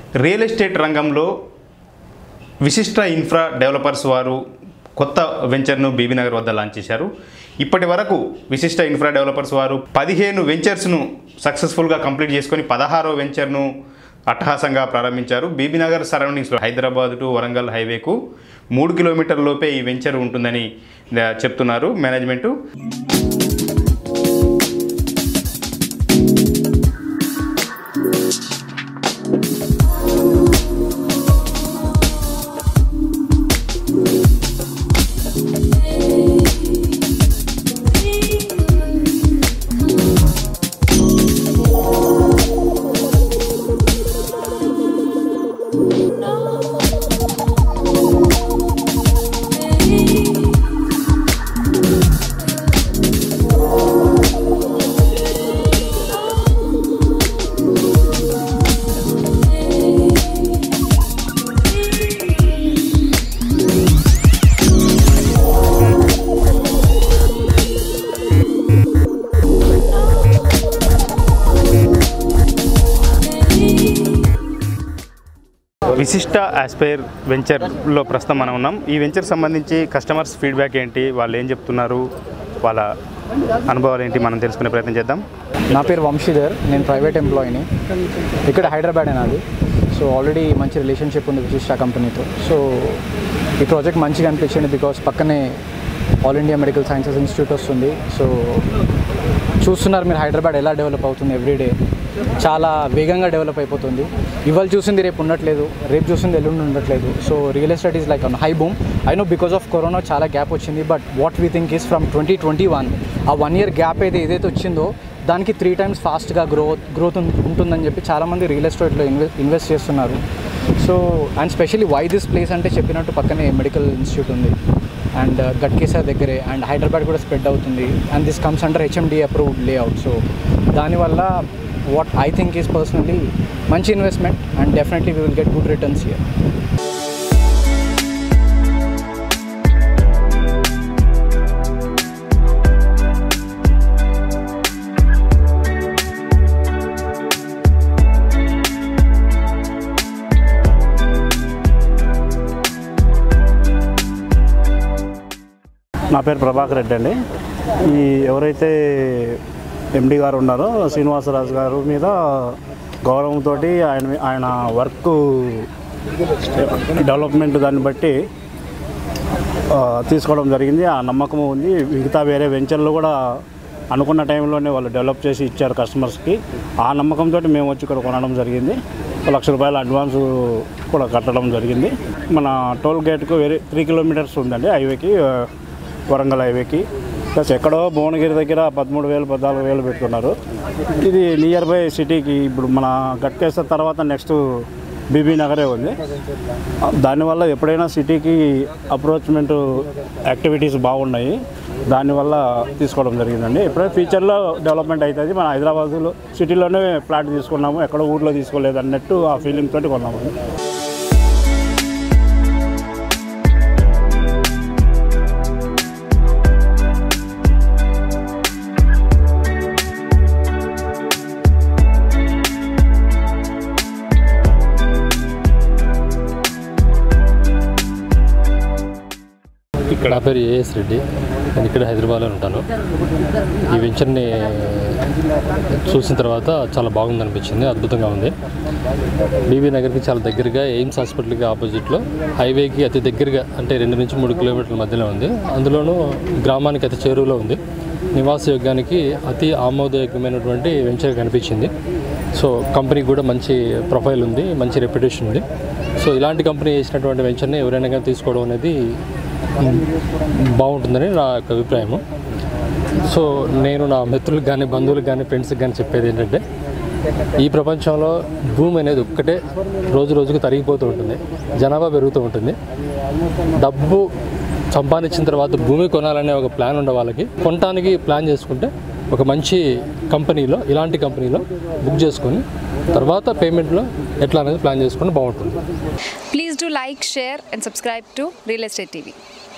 Real estate రంగంలో విశిష్ట infra developers వారు కొత్త వెంచర్ను బీబీనగర్ వద్ద లాంచ్ చేశారు ఇప్పటి వరకు విశిష్ట ఇన్ఫ్రా డెవలపర్స్ వారు పదిహేను వెంచర్స్ను సక్సెస్ఫుల్గా కంప్లీట్ చేసుకొని పదహారో వెంచర్ను అట్టహాసంగా ప్రారంభించారు బీబీనగర్ సరౌండింగ్స్లో హైదరాబాద్ టు వరంగల్ హైవేకు మూడు కిలోమీటర్ల లోపే ఈ వెంచర్ ఉంటుందని ఆ, చెప్తున్నారు మేనేజ్మెంటు విశిష్ట ఆస్పైర్ వెంచర్లో ప్రస్తుతం మనం ఉన్నాం ఈ వెంచర్ సంబంధించి కస్టమర్స్ ఫీడ్బ్యాక్ ఏంటి వాళ్ళు ఏం చెప్తున్నారు వాళ్ళ అనుభవాలు ఏంటి మనం తెలుసుకునే ప్రయత్నం చేద్దాం నా పేరు వంశీధర్ నేను ప్రైవేట్ ఎంప్లాయీని ఇక్కడ హైదరాబాద్ నాది సో ఆల్రెడీ మంచి రిలేషన్షిప్ ఉంది విశిష్ట కంపెనీతో సో ఈ ప్రాజెక్ట్ మంచిగా అనిపించింది బికాస్ పక్కనే all India medical sciences institute వస్తుంది సో చూస్తున్నారు మీరు హైదరాబాద్ ఎలా డెవలప్ అవుతుంది ఎవ్రీడే చాలా వేగంగా డెవలప్ అయిపోతుంది ఇవాళ చూసింది రేపు ఉండట్లేదు రేపు చూసింది ఎల్లుండి ఉండట్లేదు so real estate is like on high boom I know because of corona చాలా గ్యాప్ వచ్చింది but what we think is from twenty twenty one ఆ వన్ ఇయర్ గ్యాప్ అయితే ఏదైతే వచ్చిందో దానికి త్రీ టైమ్స్ ఫాస్ట్గా గ్రోత్ గ్రోత్ ఉంటుందని చెప్పి చాలామంది రియల్ ఎస్టేట్లో ఇన్వెస్ట్ ఇన్వెస్ట్ చేస్తున్నారు so and specially why this place అంటే చెప్పినట్టు పక్కనే మెడికల్ ఇన్స్టిట్యూట్ ఉంది అండ్ గట్కేసర్ దగ్గరే అండ్ హైదరాబాద్ కూడా స్ప్రెడ్ అవుతుంది and this comes under HMD approved layout so దానివల్ల what I think is personally మంచి investment and definitely we will get good returns here నా పేరు ప్రభాకర్ రెడ్డి అండి ఈ ఎవరైతే ఎండి గారు ఉన్నారో శ్రీనివాసరాజు గారు మీద గౌరవంతో ఆయన ఆయన వర్క్ డెవలప్మెంట్ దాన్ని బట్టి ఆ, తీసుకోవడం జరిగింది ఆ నమ్మకం ఉంది మిగతా వేరే వెంచర్లు కూడా అనుకున్న టైంలోనే వాళ్ళు డెవలప్ చేసి ఇచ్చారు కస్టమర్స్కి ఆ నమ్మకంతో మేము వచ్చి ఇక్కడ కొనడం జరిగింది ఒక లక్ష రూపాయల అడ్వాన్స్ కూడా కట్టడం జరిగింది మన టోల్ గేట్కు వేరే త్రీ కిలోమీటర్స్ ఉందండి హైవేకి ఆ, వరంగల్ హైవేకి ప్లస్ ఎక్కడో భువనగిరి దగ్గర పదమూడు వేలు పద్నాలుగు వేలు పెట్టుకున్నారు ఇది నియర్ బై సిటీకి ఇప్పుడు మన గట్కేసర్ తర్వాత నెక్స్ట్ బీబీ నగరే ఉంది దానివల్ల ఎప్పుడైనా సిటీకి అప్రోచ్మెంట్ యాక్టివిటీస్ బాగున్నాయి దానివల్ల తీసుకోవడం జరిగిందండి ఎప్పుడైనా ఫ్యూచర్లో డెవలప్మెంట్ అవుతుంది మన హైదరాబాద్లో సిటీలోనే ఫ్లాట్ తీసుకున్నాము ఎక్కడో ఊర్లో తీసుకోలేదు అన్నట్టు ఆ ఫీలింగ్ తోటి కొన్నాము నా పేరు ఏఎస్ రెడ్డి నేను ఇక్కడ హైదరాబాద్లో ఉంటాను ఈ వెంచర్ని చూసిన తర్వాత చాలా బాగుంది అనిపించింది అద్భుతంగా ఉంది బీబీ నగర్కి చాలా దగ్గరగా ఎయిమ్స్ హాస్పిటల్కి ఆపోజిట్లో హైవేకి అతి దగ్గరగా అంటే రెండు నుంచి మూడు కిలోమీటర్ల మధ్యలో ఉంది అందులోనూ గ్రామానికి అతి చేరువలో ఉంది నివాస యోగ్యానికి అతి ఆమోదయోగ్యమైనటువంటి వెంచర్ కనిపించింది సో కంపెనీకి కూడా మంచి ప్రొఫైల్ ఉంది మంచి రెప్యుటేషన్ ఉంది సో ఇలాంటి కంపెనీ చేసినటువంటి వెంచర్ని ఎవరైనా కానీ తీసుకోవడం అనేది మ్, బాగుంటుందని నా యొక్క అభిప్రాయము సో నేను నా మిత్రులకు కానీ బంధువులకు కానీ ఫ్రెండ్స్కి కానీ చెప్పేది ఏంటంటే ఈ ప్రపంచంలో భూమి అనేది ఒక్కటే రోజు రోజుకు తరిగిపోతూ ఉంటుంది జనాభా పెరుగుతూ ఉంటుంది డబ్బు సంపాదించిన తర్వాత భూమి కొనాలనే ఒక ప్లాన్ ఉండే వాళ్ళకి కొనడానికి ప్లాన్ చేసుకుంటే ఒక మంచి కంపెనీలో ఇలాంటి కంపెనీలో బుక్ చేసుకొని తర్వాత పేమెంట్లో ఎట్లా అనేది ప్లాన్ చేసుకుంటే బాగుంటుంది Please do like, share, and subscribe to Real Estate TV.